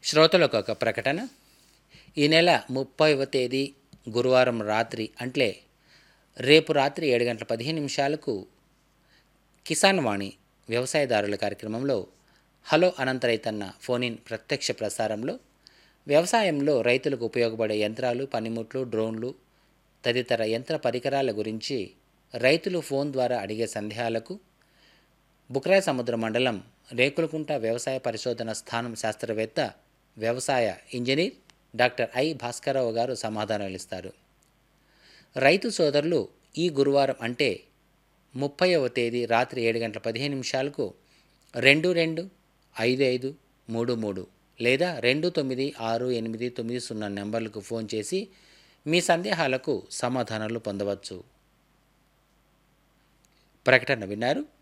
శ్రోతలకు ఒక ప్రకటన ఈ నెల ముప్పైవ తేదీ గురువారం రాత్రి అంటే రేపు రాత్రి ఏడు గంటల పదిహేను నిమిషాలకు కిసాన్ వాణి వ్యవసాయదారుల కార్యక్రమంలో హలో అనంత రైతన్న ఫోన్ ఇన్ ప్రత్యక్ష ప్రసారంలో వ్యవసాయంలో రైతులకు ఉపయోగపడే యంత్రాలు పనిముట్లు డ్రోన్లు తదితర యంత్ర పరికరాల గురించి రైతులు ఫోన్ ద్వారా అడిగే సందేహాలకు బుక్రాయ సముద్ర మండలం రేకులకుంట వ్యవసాయ పరిశోధన స్థానం శాస్త్రవేత్త వ్యవసాయ ఇంజనీర్ డాక్టర్ ఐ భాస్కరరావు గారు సమాధానాలు ఇస్తారు రైతు సోదరులు ఈ గురువారం అంటే ముప్పైవ తేదీ రాత్రి ఏడు గంటల పదిహేను నిమిషాలకు రెండు రెండు ఐదు ఐదు మూడు మూడు లేదా రెండు తొమ్మిది ఆరు ఎనిమిది తొమ్మిది సున్నా నెంబర్లకు ఫోన్ చేసి మీ సందేహాలకు సమాధానాలు పొందవచ్చు ప్రకటన విన్నారు